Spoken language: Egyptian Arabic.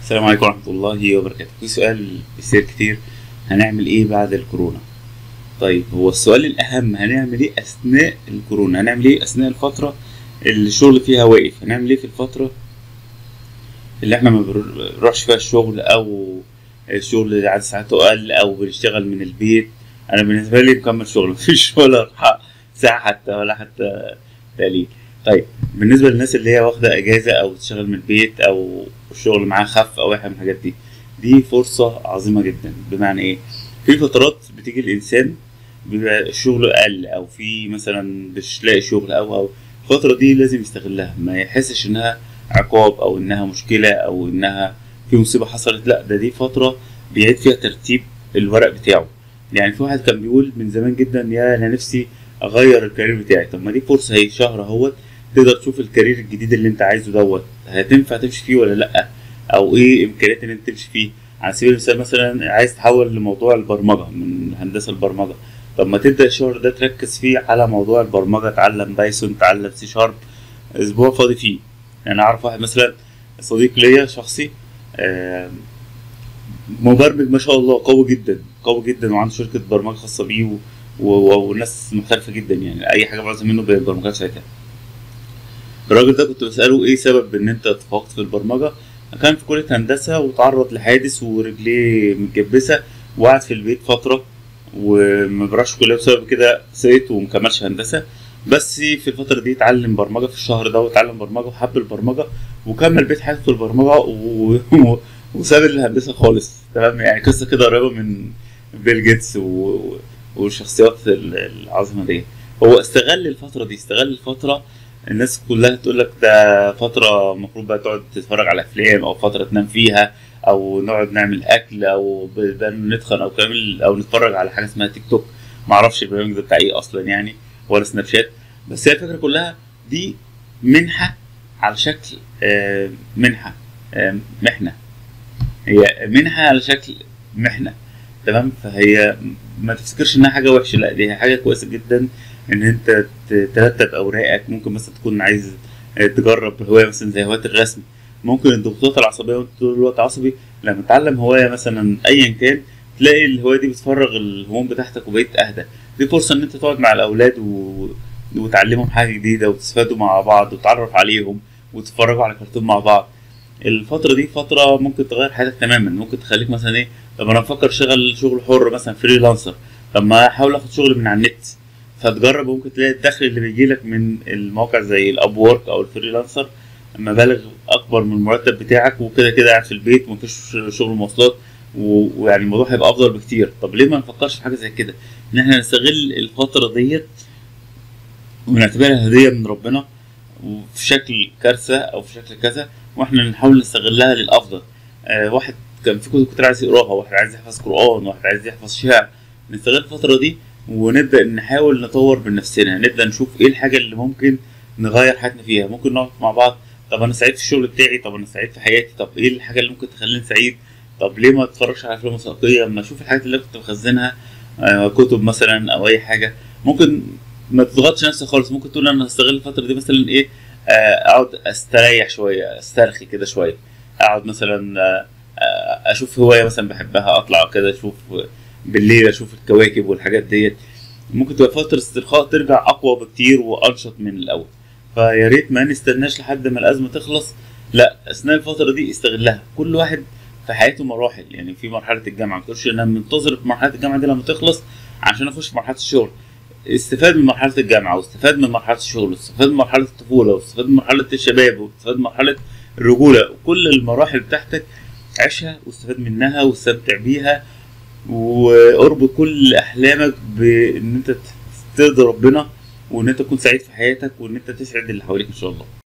السلام عليكم ورحمة الله وبركاته في سؤال بيصير كتير هنعمل ايه بعد الكورونا طيب هو السؤال الأهم هنعمل ايه أثناء الكورونا هنعمل ايه أثناء الفترة اللي الشغل فيها واقف هنعمل ايه في الفترة اللي احنا ما بنروحش فيها الشغل أو الشغل عدد ساعاته أقل أو بنشتغل من البيت أنا بالنسبة لي مكمل شغل مفيش ولا ساعة حتى ولا حتى تقليل طيب بالنسبة للناس اللي هي واخدة أجازة أو تشتغل من البيت أو الشغل معاه خف أو أي حاجة من الحاجات دي دي فرصة عظيمة جدا بمعنى إيه؟ في فترات بتيجي الإنسان بيبقى الشغل أقل أو في مثلا مش لاقي شغل أو أو الفترة دي لازم يستغلها ما يحسش إنها عقاب أو إنها مشكلة أو إنها في مصيبة حصلت لا ده دي فترة بيعيد فيها ترتيب الورق بتاعه يعني في واحد كان بيقول من زمان جدا يا أنا نفسي أغير الكارير بتاعي طب ما دي فرصة هي شهر أهوت تقدر تشوف الكارير الجديد اللي انت عايزه دوت هتنفع تمشي فيه ولا لا او ايه امكانيات ان انت تمشي فيه على سبيل المثال مثلا عايز تحول لموضوع البرمجه من هندسه البرمجه طب ما تبدا الشهر ده تركز فيه على موضوع البرمجه تعلم بايثون تعلم سي شارب اسبوع فاضي فيه يعني اعرف واحد مثلا صديق ليا شخصي مبرمج ما شاء الله قوي جدا قوي جدا وعنده شركه برمجه خاصه بيه وناس محترفه جدا يعني اي حاجه بعوزها منه بالبرمجات ساعتها الراجل ده كنت بسأله ايه سبب ان انت تفوقت في البرمجة كان في كلية هندسة وتعرض لحادث ورجليه متجبسة وقعد في البيت فترة وما براحش كلية بسبب كده سقط ومكملش هندسة بس في الفترة دي اتعلم برمجة في الشهر ده واتعلم برمجة وحب البرمجة وكمل بيت حياته في البرمجة و... وساب الهندسة خالص تمام يعني قصة كده قريبة من بيل جيتس و... والشخصيات العظيمة دي هو استغل الفترة دي استغل الفترة الناس كلها تقول لك ده فترة المفروض بقى تقعد تتفرج على أفلام أو فترة تنام فيها أو نقعد نعمل أكل أو نتخن أو كامل أو نتفرج على حاجة اسمها تيك توك معرفش البرنامج ده بتاع إيه أصلا يعني ولا سناب شات بس هي الفكرة كلها دي منحة على شكل منحة محنة هي منحة على شكل محنة تمام فهي ما تفتكرش انها حاجه وحشه لا دي حاجه كويسه جدا ان انت ترتب اوراقك ممكن مثلا تكون عايز تجرب هوايه مثلا زي هوايه الرسم ممكن الضغوطات العصبيه وانت طول الوقت عصبي لما تتعلم هوايه مثلا ايا كان تلاقي الهوايه دي بتفرغ الهموم بتاعتك وبقيت اهدى دي فرصه ان انت تقعد مع الاولاد و... وتعلمهم حاجه جديده وتستفادوا مع بعض وتتعرف عليهم وتتفرجوا على كرتون مع بعض الفترة دي فترة ممكن تغير حياتك تماما ممكن تخليك مثلا ايه طب انا بفكر اشتغل شغل حر مثلا فريلانسر طب ما احاول اخد شغل من على النت فتجرب ممكن تلاقي الدخل اللي بيجيلك من المواقع زي الاب وورك او الفريلانسر مبالغ اكبر من المرتب بتاعك وكده كده قاعد في البيت ومفيش شغل مواصلات ويعني الموضوع هيبقى افضل بكتير طب ليه ما نفكرش في حاجه زي كده ان احنا نستغل الفتره ديت ونعتبرها هديه من ربنا وفي شكل كارثه او في شكل كذا واحنا نحاول نستغلها للافضل آه واحد كان في كتب كتير عايز يقراها واحد عايز يحفظ قران واحد عايز يحفظ شعر نستغل الفتره دي ونبدا نحاول نطور من نفسنا نبدا نشوف ايه الحاجه اللي ممكن نغير حياتنا فيها ممكن نقعد مع بعض طب انا سعيد في الشغل بتاعي طب انا سعيد في حياتي طب ايه الحاجه اللي ممكن تخليني سعيد طب ليه ما اتفرجش على افلام وثائقيه اما اشوف الحاجات اللي كنت مخزنها آه كتب مثلا او اي حاجه ممكن ما تضغطش نفسك خالص ممكن تقول انا هستغل الفتره دي مثلا ايه اقعد استريح شويه استرخي كده شويه اقعد مثلا اشوف هوايه مثلا بحبها اطلع كده اشوف بالليل اشوف الكواكب والحاجات ديت ممكن تبقى فتره استرخاء ترجع اقوى بكتير وانشط من الاول فيا ريت ما نستناش لحد ما الازمه تخلص لا اثناء الفتره دي استغلها كل واحد في حياته مراحل يعني في مرحله الجامعه ما تقولش انا منتظر مرحله الجامعه دي لما تخلص عشان اخش في مرحله الشغل استفاد من مرحلة الجامعة واستفاد من مرحلة الشغل واستفاد من مرحلة الطفولة واستفاد من مرحلة الشباب واستفاد من مرحلة الرجولة كل المراحل بتاعتك عيشها واستفاد منها واستمتع بيها واربط كل أحلامك بإن أنت ترضي ربنا وإن أنت تكون سعيد في حياتك وإن أنت تسعد اللي حواليك إن شاء الله